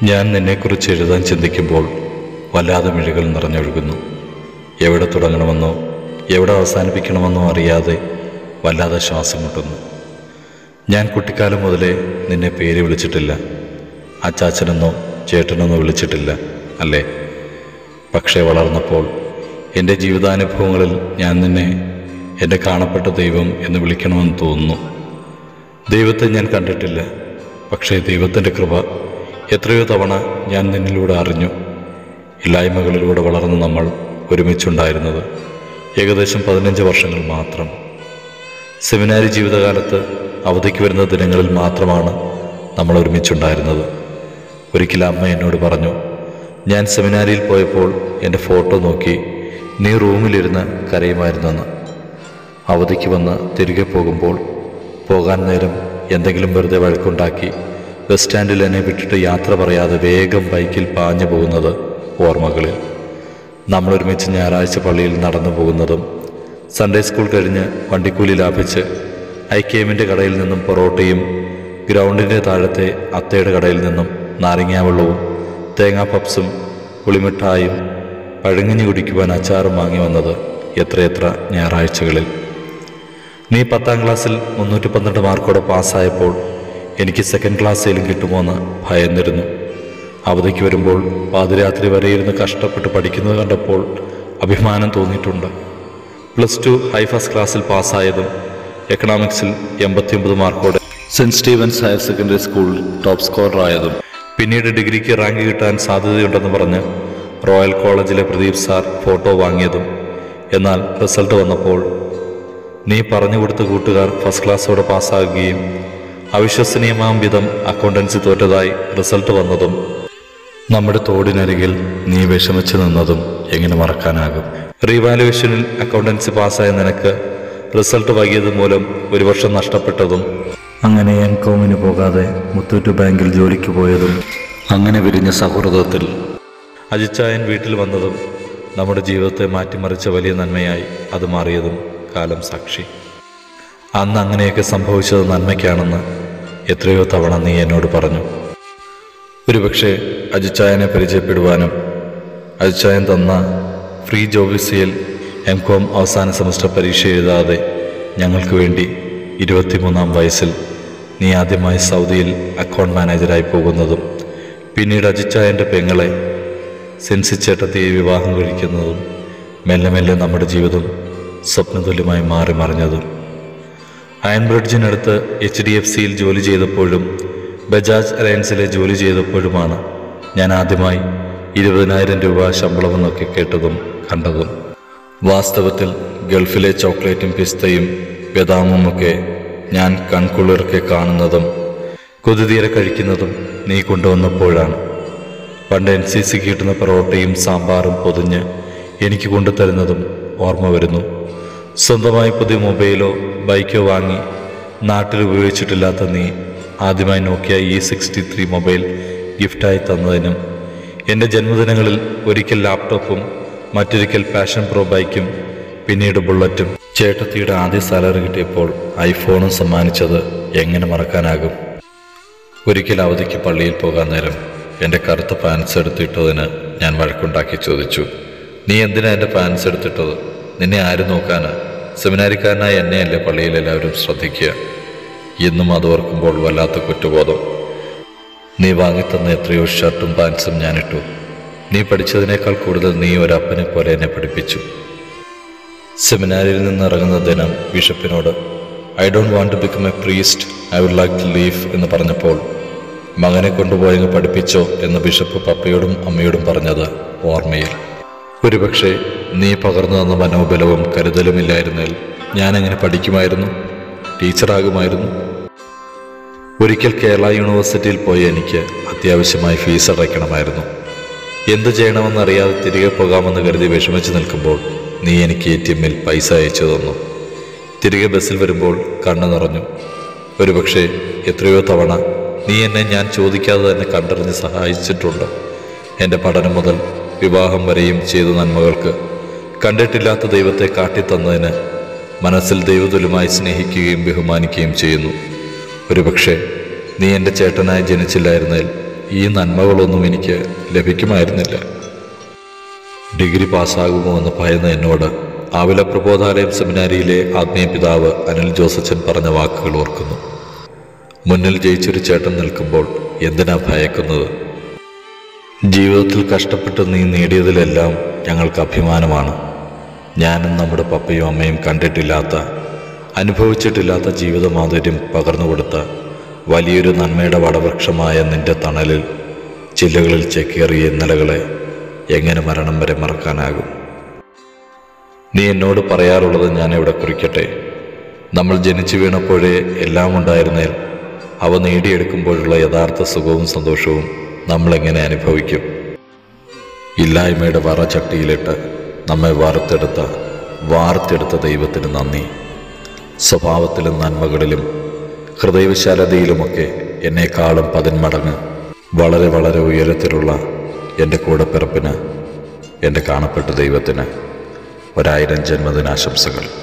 ഞാൻ നിന്നെക്കുറിച്ച് എഴുതാൻ ചിന്തിക്കുമ്പോൾ വല്ലാതെ മിഴികൾ നിറഞ്ഞൊഴുകുന്നു എവിടെ തുടങ്ങണമെന്നോ എവിടെ അവസാനിപ്പിക്കണമെന്നോ അറിയാതെ വല്ലാതെ ശ്വാസം മുട്ടുന്നു ഞാൻ കുട്ടിക്കാലം മുതലേ നിന്നെ പേര് വിളിച്ചിട്ടില്ല അച്ചാച്ചനെന്നോ ചേട്ടനെന്നോ വിളിച്ചിട്ടില്ല അല്ലേ പക്ഷേ വളർന്നപ്പോൾ എൻ്റെ ജീവിതാനുഭവങ്ങളിൽ ഞാൻ നിന്നെ എൻ്റെ കാണപ്പെട്ട ദൈവം എന്ന് വിളിക്കണമെന്ന് തോന്നുന്നു ദൈവത്തെ ഞാൻ കണ്ടിട്ടില്ല പക്ഷേ ദൈവത്തിൻ്റെ കൃപ എത്രയോ തവണ ഞാൻ നിന്നിലൂടെ അറിഞ്ഞു ഇല്ലായ്മകളിലൂടെ വളർന്ന് നമ്മൾ ഒരുമിച്ചുണ്ടായിരുന്നത് ഏകദേശം പതിനഞ്ച് വർഷങ്ങൾ മാത്രം സെമിനാരി ജീവിതകാലത്ത് അവധിക്ക് വരുന്ന ദിനങ്ങളിൽ മാത്രമാണ് നമ്മൾ ഒരുമിച്ചുണ്ടായിരുന്നത് ഒരിക്കൽ അമ്മ എന്നോട് പറഞ്ഞു ഞാൻ സെമിനാരിയിൽ പോയപ്പോൾ എൻ്റെ ഫോട്ടോ നോക്കി നീ റൂമിലിരുന്ന് കരയുമായിരുന്നെന്ന് അവധിക്ക് വന്ന് തിരികെ പോകുമ്പോൾ പോകാൻ നേരം എന്തെങ്കിലും വെറുതെ വഴക്കുണ്ടാക്കി ബസ് സ്റ്റാൻഡിൽ എന്നെ വിട്ടിട്ട് യാത്ര പറയാതെ വേഗം ബൈക്കിൽ പാഞ്ഞു പോകുന്നത് ഓർമ്മകളിൽ നമ്മൾ ഒരുമിച്ച് ഞായറാഴ്ച പള്ളിയിൽ നടന്നു പോകുന്നതും സൺഡേ സ്കൂൾ കഴിഞ്ഞ് വണ്ടിക്കൂലി ലാഭിച്ച് ഐക്കേമിൻ്റെ കടയിൽ നിന്നും പൊറോട്ടയും ഗ്രൗണ്ടിൻ്റെ താഴത്തെ അത്തയുടെ കടയിൽ നിന്നും നാരങ്ങാവെള്ളവും തേങ്ങാ പപ്സും പുളിമിഠായും പഴങ്ങഞ്ഞി കുടിക്കുവാൻ അച്ചാറും വാങ്ങി വന്നത് എത്രയെത്ര ഞായറാഴ്ചകളിൽ നീ പത്താം ക്ലാസ്സിൽ മുന്നൂറ്റി പന്ത്രണ്ട് മാർക്കോടെ പാസ്സായപ്പോൾ എനിക്ക് സെക്കൻഡ് ക്ലാസ്സിലും കിട്ടുമോ എന്ന് ഭയന്നിരുന്നു അവധിക്ക് വരുമ്പോൾ പാതിരാത്രി വരെ ഇരുന്ന് കഷ്ടപ്പെട്ട് പഠിക്കുന്നത് കണ്ടപ്പോൾ അഭിമാനം തോന്നിയിട്ടുണ്ട് പ്ലസ് ടു ഹൈ ഫസ്റ്റ് ക്ലാസ്സിൽ പാസ്സായതും എക്കണോമിക്സിൽ എൺപത്തിയൊമ്പത് മാർക്കോടെ Saint Stevens higher secondary school top സ്കോററായതും പിന്നീട് ഡിഗ്രിക്ക് റാങ്ക് കിട്ടാൻ സാധ്യതയുണ്ടെന്ന് പറഞ്ഞ് റോയൽ കോളേജിലെ പ്രദീപ് സാർ ഫോട്ടോ വാങ്ങിയതും എന്നാൽ റിസൾട്ട് വന്നപ്പോൾ നീ പറഞ്ഞു കൊടുത്ത കൂട്ടുകാർ ഫസ്റ്റ് ക്ലാസ്സോടെ പാസ്സാകുകയും അവിശ്വസനീയമാം വിധം അക്കൗണ്ടൻസി തോറ്റതായി റിസൾട്ട് വന്നതും നമ്മുടെ തോടിനരികിൽ നീ വിഷമിച്ചു നിന്നതും എങ്ങനെ മറക്കാനാകും റീവാലുവേഷനിൽ അക്കൗണ്ടൻസി പാസ്സായ നിനക്ക് റിസൾട്ട് വൈകിയത് മൂലം ഒരു വർഷം നഷ്ടപ്പെട്ടതും അങ്ങനെ എൻ കോമിന് പോകാതെ മുത്തൂറ്റ് ബാങ്കിൽ ജോലിക്ക് പോയതും അങ്ങനെ വിരിഞ്ഞ സൗഹൃദത്തിൽ അജിച്ചായൻ വീട്ടിൽ വന്നതും നമ്മുടെ ജീവിതത്തെ മാറ്റിമറിച്ച വലിയ നന്മയായി അത് മാറിയതും കാലം സാക്ഷി അന്ന് അങ്ങനെയൊക്കെ സംഭവിച്ചത് നന്മയ്ക്കാണെന്ന് എത്രയോ തവണ നീ എന്നോട് പറഞ്ഞു ഒരുപക്ഷെ അജിച്ചായനെ പരിചയപ്പെടുവാനും അജിച്ചായൻ തന്ന ഫ്രീ ജോബിസിയിൽ എം കോം അവസാന സെമസ്റ്റർ പരീക്ഷ എഴുതാതെ ഞങ്ങൾക്ക് വേണ്ടി ഇരുപത്തിമൂന്നാം വയസ്സിൽ നീ ആദ്യമായി സൗദിയിൽ അക്കൗണ്ട് മാനേജരായി പോകുന്നതും പിന്നീട് അജിച്ചായൻ്റെ പെങ്ങളെ സെൻസിച്ചേട്ടത്തിയെ വിവാഹം കഴിക്കുന്നതും മെല്ലെ മെല്ലെ നമ്മുടെ ജീവിതം സ്വപ്നതുല്യമായി മാറി മറിഞ്ഞതും അയൺ ബ്രിഡ്ജിനടുത്ത് എച്ച് ഡി എഫ് സിയിൽ ജോലി ചെയ്തപ്പോഴും ബജാജ് അലയൻസിലെ ജോലി ചെയ്തപ്പോഴുമാണ് ഞാൻ ആദ്യമായി ഇരുപതിനായിരം രൂപ ശമ്പളമെന്നൊക്കെ കേട്ടതും കണ്ടതും വാസ്തവത്തിൽ ഗൾഫിലെ ചോക്ലേറ്റും പിസ്തയും ബദാമുമൊക്കെ ഞാൻ കൺകുളിർക്കെ കാണുന്നതും കൊതിതീരെ കഴിക്കുന്നതും നീ കൊണ്ടുവന്നപ്പോഴാണ് പണ്ട് എൻ സി സി കിട്ടുന്ന പൊറോട്ടയും സാമ്പാറും പൊതിഞ്ഞ് എനിക്ക് കൊണ്ടുതരുന്നതും ഓർമ്മ വരുന്നു സ്വന്തമായി പുതിയ മൊബൈലോ ബൈക്കോ വാങ്ങി നാട്ടിൽ ഉപയോഗിച്ചിട്ടില്ലാത്ത നീ ആദ്യമായി Nokia E sixty three mobile ഗിഫ്റ്റായി തന്നതിനും എൻ്റെ ജന്മദിനങ്ങളിൽ ഒരിക്കൽ ലാപ്ടോപ്പും മറ്റൊരിക്കൽ പാഷൻ പ്രോ ബൈക്കും പിന്നീട് ബുള്ളറ്റും ചേട്ടത്തിയുടെ ആദ്യ സാലറി കിട്ടിയപ്പോൾ ഐഫോണും സമ്മാനിച്ചത് എങ്ങനെ മറക്കാനാകും ഒരിക്കൽ അവധിക്ക് പള്ളിയിൽ പോകാൻ നേരം എൻ്റെ കറുത്ത പാൻസ് എടുത്തിട്ടതിന് ഞാൻ വഴക്കുണ്ടാക്കി ചോദിച്ചു നീ എന്തിനാ എൻ്റെ പാൻസ് എടുത്തിട്ടത് നിന്നെ ആര് നോക്കാനാ സെമിനാരിക്കാരനായ എന്നെയല്ലേ പള്ളിയിൽ എല്ലാവരും ശ്രദ്ധിക്കുക എന്നും അത് ഓർക്കുമ്പോൾ വല്ലാത്ത കുറ്റബോധം നീ വാങ്ങിത്തന്ന എത്രയോ ഷർട്ടും പാൻസും ഞാനിട്ടു നീ പഠിച്ചതിനേക്കാൾ കൂടുതൽ നീ ഒരപ്പനെ പോലെ എന്നെ പഠിപ്പിച്ചു സെമിനാരിയിൽ നിന്ന് ഇറങ്ങുന്ന ദിനം ബിഷപ്പിനോട് I don't want to become a priest I would like to leave എന്ന് പറഞ്ഞപ്പോൾ മകനെ കൊണ്ടുപോയങ്ങ് പഠിപ്പിച്ചോ എന്ന് ബിഷപ്പ് പപ്പയോടും അമ്മയോടും പറഞ്ഞത് ഓർമ്മയിൽ ഒരുപക്ഷെ നീ പകർന്നു തന്ന മനോബലവും കരുതലുമില്ലായിരുന്നാൽ ഞാനെങ്ങനെ പഠിക്കുമായിരുന്നു ടീച്ചറാകുമായിരുന്നു ഒരിക്കൽ കേരള യൂണിവേഴ്സിറ്റിയിൽ പോയ എനിക്ക് അത്യാവശ്യമായി ഫീസ് അടയ്ക്കണമായിരുന്നു എന്തു ചെയ്യണമെന്നറിയാതെ തിരികെ പോകാമെന്ന് കരുതി വിഷമിച്ച് നിൽക്കുമ്പോൾ നീ എനിക്ക് എ ടി എമ്മിൽ പൈസ അയച്ചു തന്നു തിരികെ ബസ്സിൽ വരുമ്പോൾ കണ്ണു നിറഞ്ഞു ഒരുപക്ഷെ എത്രയോ തവണ നീ എന്നെ ഞാൻ ചോദിക്കാതെ തന്നെ കണ്ടറിഞ്ഞ് സഹായിച്ചിട്ടുണ്ട് എൻ്റെ പഠനം മുതൽ വിവാഹം വരെയും ചെയ്ത നന്മകൾക്ക് കണ്ടിട്ടില്ലാത്ത ദൈവത്തെ കാട്ടിത്തന്നതിന് മനസ്സിൽ ദൈവതുല്യമായി സ്നേഹിക്കുകയും ബഹുമാനിക്കുകയും ചെയ്യുന്നു ഒരുപക്ഷെ നീ എൻ്റെ ചേട്ടനായി ജനിച്ചില്ലായിരുന്നേൽ ഈ നന്മകളൊന്നും എനിക്ക് ലഭിക്കുമായിരുന്നില്ല ഡിഗ്രി പാസ്സാകുമോ എന്ന് ഭയന്ന എന്നോട് ആവില പ്രബോധാലയം സെമിനാരിയിലെ ആത്മീയ പിതാവ് അനിൽ ജോസച്ചൻ പറഞ്ഞ വാക്കുകൾ ഓർക്കുന്നു മുന്നിൽ ജയിച്ചൊരു ചേട്ടൻ നിൽക്കുമ്പോൾ എന്തിനാ ഭയക്കുന്നത് ജീവിതത്തിൽ കഷ്ടപ്പെട്ട് നീ നേടിയതിലെല്ലാം ഞങ്ങൾക്ക് അഭിമാനമാണ് ഞാനും നമ്മുടെ പപ്പയും അമ്മയും കണ്ടിട്ടില്ലാത്ത അനുഭവിച്ചിട്ടില്ലാത്ത ജീവിത മാധുര്യം പകർന്നുകൊടുത്ത വലിയൊരു നന്മയുടെ വടവൃക്ഷമായ നിന്റെ തണലിൽ ചില്ലകളിൽ ചെക്കേറിയ ഇന്നലകളെ എങ്ങനെ മരണം വരെ മറക്കാനാകും നീ എന്നോട് പറയാറുള്ളത് ഞാൻ ഇവിടെ കുറിക്കട്ടെ നമ്മൾ ജനിച്ചു വീണപ്പോഴേ എല്ലാം ഉണ്ടായിരുന്നേൽ അവ നേടിയെടുക്കുമ്പോഴുള്ള യഥാർത്ഥ സുഖവും സന്തോഷവും നമ്മൾ എങ്ങനെ അനുഭവിക്കും ഇല്ലായ്മയുടെ വറചട്ടിയിലിട്ട് നമ്മെ വാർത്തെടുത്ത വാർത്തെടുത്ത ദൈവത്തിന് നന്ദി സ്വഭാവത്തിലും നന്മകളിലും ഹൃദയവിശാലതയിലുമൊക്കെ എന്നെക്കാളും പതിന്മടങ്ങ് വളരെ വളരെ ഉയരത്തിലുള്ള എൻ്റെ കൂടപ്പിറപ്പിന് എൻ്റെ കാണപ്പെട്ട ദൈവത്തിന് ഒരായിരം ജന്മദിനാശംസകൾ